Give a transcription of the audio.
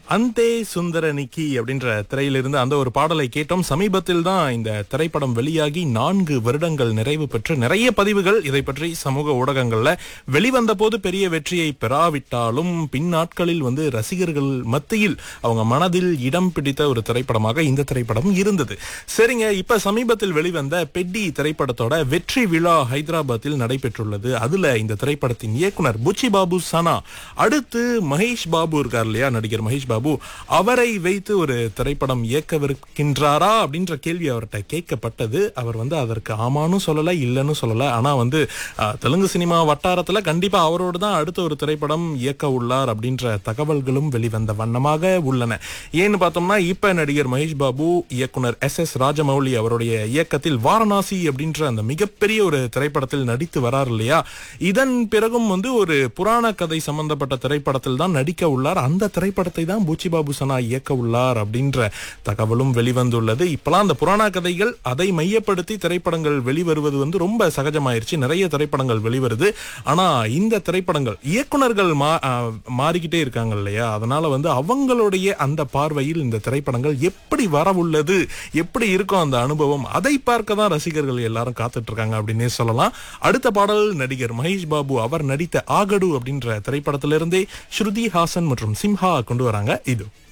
அந்தே சுந்தரனிக்கி அப்படின்ற திரையிலிருந்து அந்த ஒரு பாடலை கேட்டோம் சமீபத்தில் தான் இந்த திரைப்படம் வெளியாகி நான்கு வருடங்கள் நிறைவு பெற்று நிறைய பதிவுகள் இதை பற்றி சமூக ஊடகங்கள்ல வெளிவந்த போது பெரிய வெற்றியை பெறாவிட்டாலும் பின் நாட்களில் வந்து ரசிகர்கள் மத்தியில் அவங்க மனதில் இடம் பிடித்த ஒரு திரைப்படமாக இந்த திரைப்படம் இருந்தது சரிங்க இப்ப சமீபத்தில் வெளிவந்த பெட்டி திரைப்படத்தோட வெற்றி விழா ஹைதராபாத்தில் நடைபெற்றுள்ளது அதுல இந்த திரைப்படத்தின் இயக்குனர் புச்சி பாபு சனா அடுத்து மகேஷ் பாபு இருக்கார் இல்லையா நடிகர் மகேஷ் பாபு அவரை வைத்து ஒரு திரைப்படம் இயக்கவிருக்கின்றாரா அப்படின்ற கேள்வி அவர்கிட்ட கேட்கப்பட்டது அவர் வந்து அதற்கு ஆமான்னு சொல்லல இல்லைன்னு சொல்லல ஆனா வந்து அஹ், தெலுங்கு சினிமா வட்டாரத்துல கண்டிப்பா அவரோடு தான் அடுத்த ஒரு திரைப்படம் இயக்க உள்ளார் அப்படின்ற தகவல்களும் வெளிவந்த வண்ணமாக உள்ளன ஏன்னு பார்த்தோம்னா இப்ப நடிகர் மகேஷ் பாபு இயக்குனர் எஸ் எஸ் ராஜமௌலி அவருடைய இயக்கத்தில் வாரணாசி அப்படின்ற அந்த மிகப்பெரிய ஒரு திரைப்படத்தில் நடித்து வரார் இல்லையா இதன் பிறகும் வந்து ஒரு புராண கதை சம்பந்தப்பட்ட திரைப்படத்தில் தான் நடிக்க உள்ளார் அந்த திரைப்படத்தை தான் பூச்சி பாபு சனா இயக்க உள்ளார் அப்படின்ற தகவலும் வெளிவந்துள்ளது இப்பெல்லாம் அந்த புராண கதைகள் அதை மையப்படுத்தி திரைப்படங்கள் வெளிவருவது வந்து ரொம்ப சகஜமாயிருச்சு நிறைய திரைப்படங்கள் வெளிவருது ஆனா இந்த திரைப்படங்கள் இயக்குனர்கள் மா ஆ, மாறிக்கிட்டே இருக்காங்க இல்லையா அதனால வந்து அவங்களுடைய அந்த பார்வையில் இந்த திரைப்படங்கள் எப்படி வரவுள்ளது எப்படி இருக்கும் அந்த அனுபவம் அதை பார்க்க தான் ரசிகர்கள் எல்லாரும் காத்துட்டு இருக்காங்க அப்படின்னே சொல்லலாம் அடுத்த பாடல் நடிகர் மகேஷ் பாபு அவர் நடித்த ஆகடு அப்படின்ற திரைப்படத்திலிருந்தே ஸ்ருதி ஹாசன் மற்றும் சிம்ஹா கொண்டு வராங்க இது